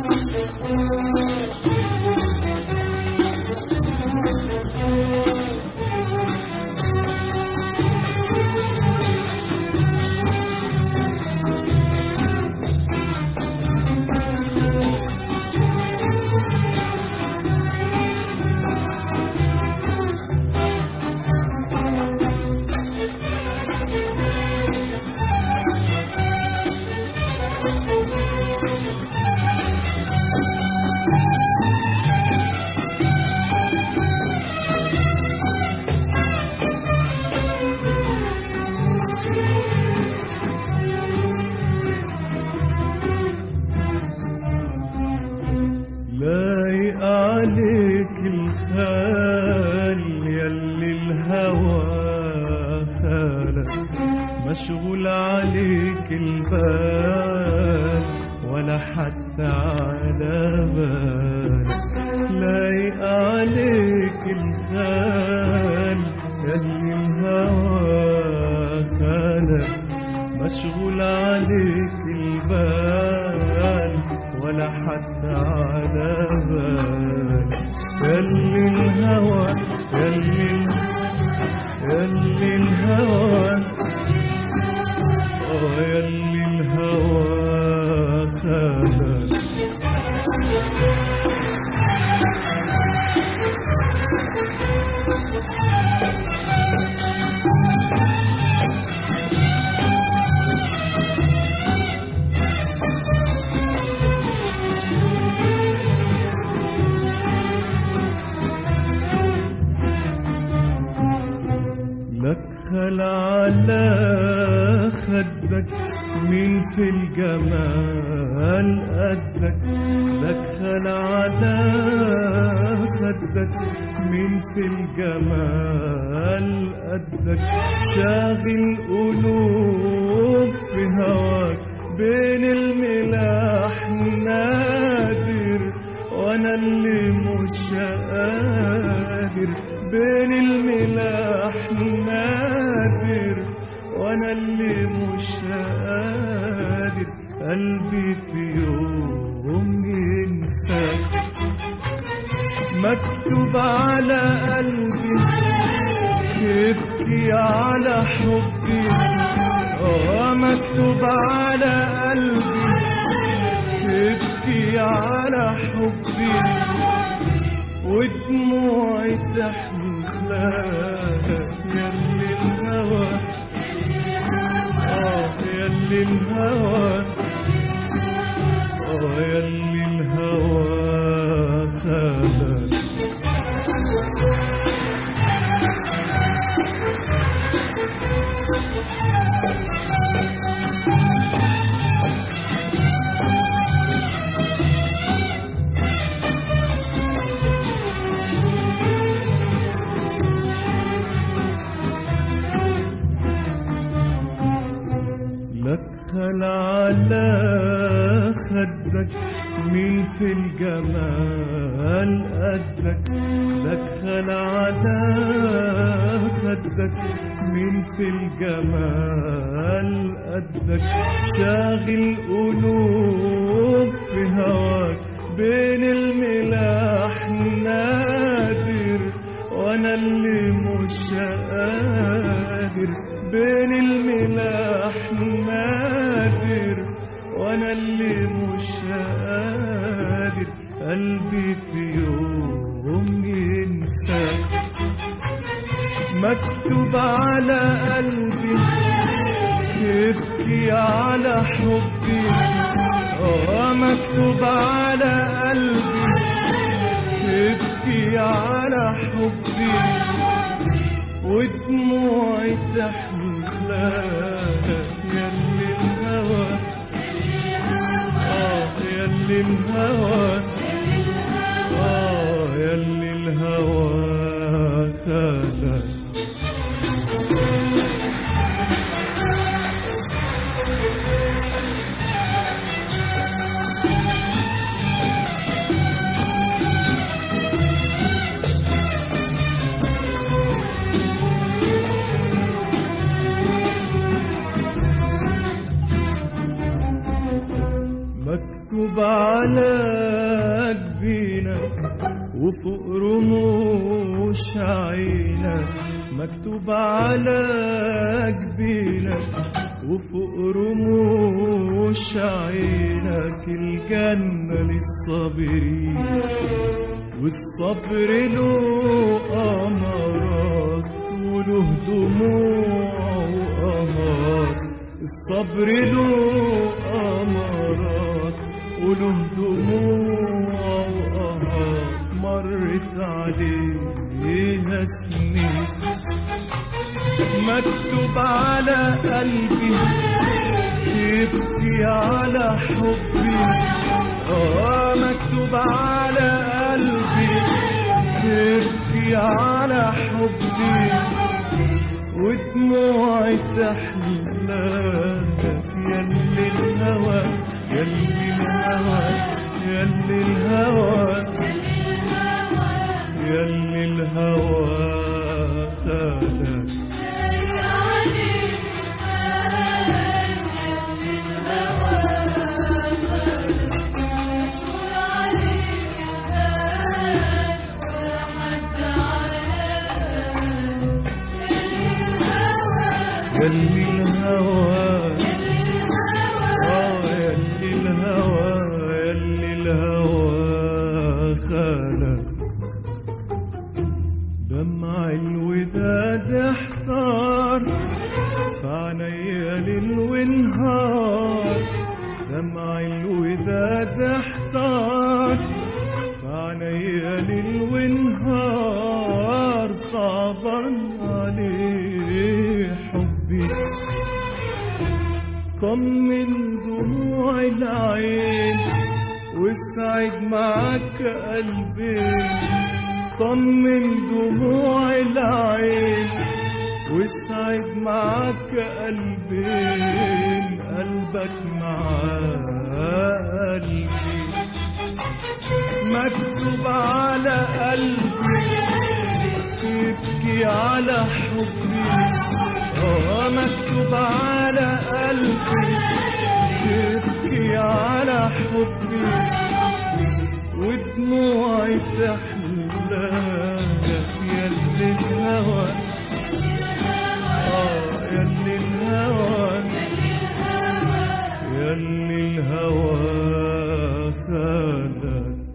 لايق عليك الخال يلي الهوى خالك مشغول عليك البال ولا حتى على بالك لايق عليك الخال يلي الهوى خالك مشغول عليك البال ولا حتى على بال يلي الهوى يلي يلي الهوى آه يلي الهوى خالك لك خل على خدك مين في الجمال قدك لك خل على خدك مين في الجمال قدك شاغل قلوب في هواك بين الملاح نادر وانا اللي مش قادر بين الملاح نادر وانا اللي مش قادر قلبي في يوم ينساك مكتوب على قلبي يبكي على حبي اه مكتوب على قلبي تبكي على حبي ودموعي تحملك يلي الهوى اه يلي الهوى اه يلي الهوى خالك لك خل على خدك مين في الجمال قدك لك خل على خدك مين في الجمال قدك شاغل قلوب في هواك بين الملاح نادر وانا اللي مش قادر بين الملاح نادر وانا اللي مش قادر قلبي في يوم ينساك مكتوب على قلبي يبكي على حبي اه مكتوب على قلبي يبكي على حبي ودموعي تحملك يلي الهوى اه يلي الهوى اه يلي الهوى خالك مكتوب على جبينك وفوق رموش عينك مكتوب على جبينك وفوق رموش عينك الجنة للصابرين والصبر له أمارات وله دموع وأمارات الصبر له أمارات وله دموع وأمارات مرت عليها سنين مكتوب على قلبي يبكي على حبي اه مكتوب على قلبي يبكي على حبي ودموعي تحلى يلي الهوى يلي الهوى يلي الهوى يلي الهوى خالك يلي الهوى آه يلي الهوى يلي الهوى خالك دمع الوداد احتار فعنيا ليل ونهار دمع الوداد احتار فعنيا ليل ونهار صعبا عليه حبي طمن دموع العين واسعد معاك قلبي طمن دموع العين واسعد معاك قلبين قلبك مع قلبي مكتوب على قلبي يبكي على حبي اه مكتوب على قلبي يبكي على حبي ودموعي تحلى يلي الهوى اه يلي الهوى يلي الهوى خالك